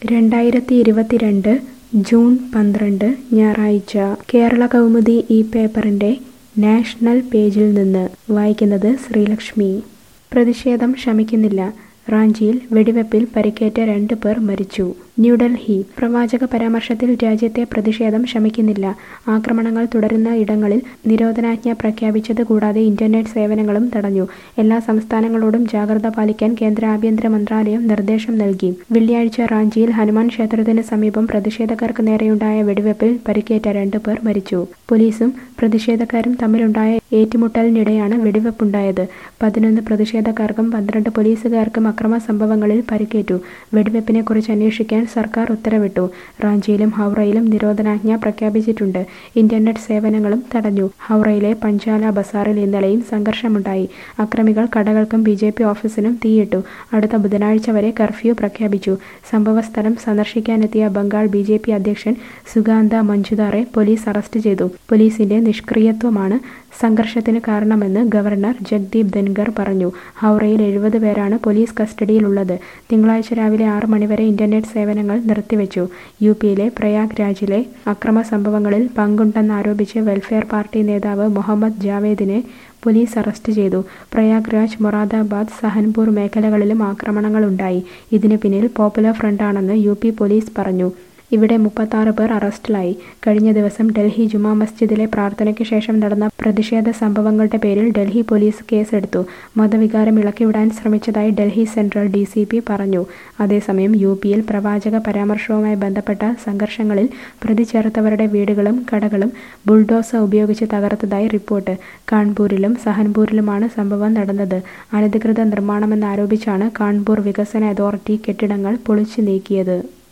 രണ്ടായിരത്തി ഇരുപത്തിരണ്ട് ജൂൺ പന്ത്രണ്ട് ഞായറാഴ്ച കേരള കൗമുദി ഈ പേപ്പറിൻ്റെ നാഷണൽ പേജിൽ നിന്ന് വായിക്കുന്നത് ശ്രീലക്ഷ്മി പ്രതിഷേധം ശമിക്കുന്നില്ല റാഞ്ചിയിൽ വെടിവെപ്പിൽ പരിക്കേറ്റ രണ്ട് പേർ മരിച്ചു ന്യൂഡൽഹി പ്രവാചക പരാമർശത്തിൽ രാജ്യത്തെ പ്രതിഷേധം ശമിക്കുന്നില്ല ആക്രമണങ്ങൾ തുടരുന്ന ഇടങ്ങളിൽ നിരോധനാജ്ഞ പ്രഖ്യാപിച്ചത് കൂടാതെ ഇന്റർനെറ്റ് സേവനങ്ങളും തടഞ്ഞു എല്ലാ സംസ്ഥാനങ്ങളോടും ജാഗ്രത പാലിക്കാൻ കേന്ദ്ര ആഭ്യന്തര മന്ത്രാലയം നിർദ്ദേശം നൽകി വെള്ളിയാഴ്ച റാഞ്ചിയിൽ ഹനുമാൻ ക്ഷേത്രത്തിന് സമീപം പ്രതിഷേധക്കാർക്ക് നേരെയുണ്ടായ വെടിവെപ്പിൽ പരിക്കേറ്റ രണ്ട് പേർ മരിച്ചു പോലീസും പ്രതിഷേധക്കാരും തമ്മിലുണ്ടായ ഏറ്റുമുട്ടലിനിടെയാണ് വെടിവെപ്പുണ്ടായത് പതിനൊന്ന് പ്രതിഷേധക്കാർക്കും പന്ത്രണ്ട് പോലീസുകാർക്കും അക്രമ സംഭവങ്ങളിൽ പരിക്കേറ്റു വെടിവെപ്പിനെക്കുറിച്ച് അന്വേഷിക്കാൻ സർക്കാർ ഉത്തരവിട്ടു റാഞ്ചിയിലും ഹൗറയിലും നിരോധനാജ്ഞ പ്രഖ്യാപിച്ചിട്ടുണ്ട് ഇന്റർനെറ്റ് സേവനങ്ങളും തടഞ്ഞു ഹൗറയിലെ പഞ്ചാല ബസാറിൽ ഇന്നലെയും സംഘർഷമുണ്ടായി അക്രമികൾ കടകൾക്കും ബി ജെ പി ഓഫീസിനും തീയിട്ടു അടുത്ത ബുധനാഴ്ച വരെ കർഫ്യൂ പ്രഖ്യാപിച്ചു സംഭവസ്ഥലം സന്ദർശിക്കാനെത്തിയ ബംഗാൾ ബി ജെ പി അധ്യക്ഷൻ സുഗാന്ത മഞ്ജുദാറെ പോലീസ് അറസ്റ്റ് ചെയ്തു പോലീസിന്റെ നിഷ്ക്രിയത്വമാണ് സംഘർഷത്തിന് കാരണമെന്ന് ഗവർണർ ജഗ്ദീപ് ധൻഖർ പറഞ്ഞു ഹൗറയിൽ എഴുപത് പേരാണ് പോലീസ് കസ്റ്റഡിയിലുള്ളത് തിങ്കളാഴ്ച രാവിലെ ആറ് മണിവരെ ഇന്റർനെറ്റ് സേവനങ്ങൾ നിർത്തിവെച്ചു യു പിയിലെ പ്രയാഗ് രാജിലെ അക്രമ സംഭവങ്ങളിൽ പങ്കുണ്ടെന്നാരോപിച്ച് വെൽഫെയർ പാർട്ടി നേതാവ് മുഹമ്മദ് ജാവേദിനെ പോലീസ് അറസ്റ്റ് ചെയ്തു പ്രയാഗ് രാജ് മൊറാദാബാദ് സഹൻപൂർ മേഖലകളിലും ആക്രമണങ്ങളുണ്ടായി ഇതിന് പിന്നിൽ പോപ്പുലർ ഫ്രണ്ടാണെന്ന് യു പി പോലീസ് പറഞ്ഞു ഇവിടെ മുപ്പത്താറ് പേർ അറസ്റ്റിലായി കഴിഞ്ഞ ദിവസം ഡൽഹി ജുമാ മസ്ജിദിലെ പ്രാർത്ഥനയ്ക്ക് ശേഷം നടന്ന പ്രതിഷേധ സംഭവങ്ങളുടെ പേരിൽ ഡൽഹി പോലീസ് കേസെടുത്തു മതവികാരം ഇളക്കിവിടാൻ ശ്രമിച്ചതായി Delhi central D C P പറഞ്ഞു അതേസമയം യു പിയിൽ പ്രവാചക പരാമർശവുമായി ബന്ധപ്പെട്ട സംഘർഷങ്ങളിൽ പ്രതി ചേർത്തവരുടെ വീടുകളും കടകളും ബുൾഡോസ ഉപയോഗിച്ച് തകർത്തതായി റിപ്പോർട്ട് കാൺപൂരിലും സഹൻപൂരിലുമാണ് സംഭവം നടന്നത് അനധികൃത നിർമ്മാണമെന്നാരോപിച്ചാണ് കാൺപൂർ വികസന അതോറിറ്റി കെട്ടിടങ്ങൾ പൊളിച്ചു നീക്കിയത്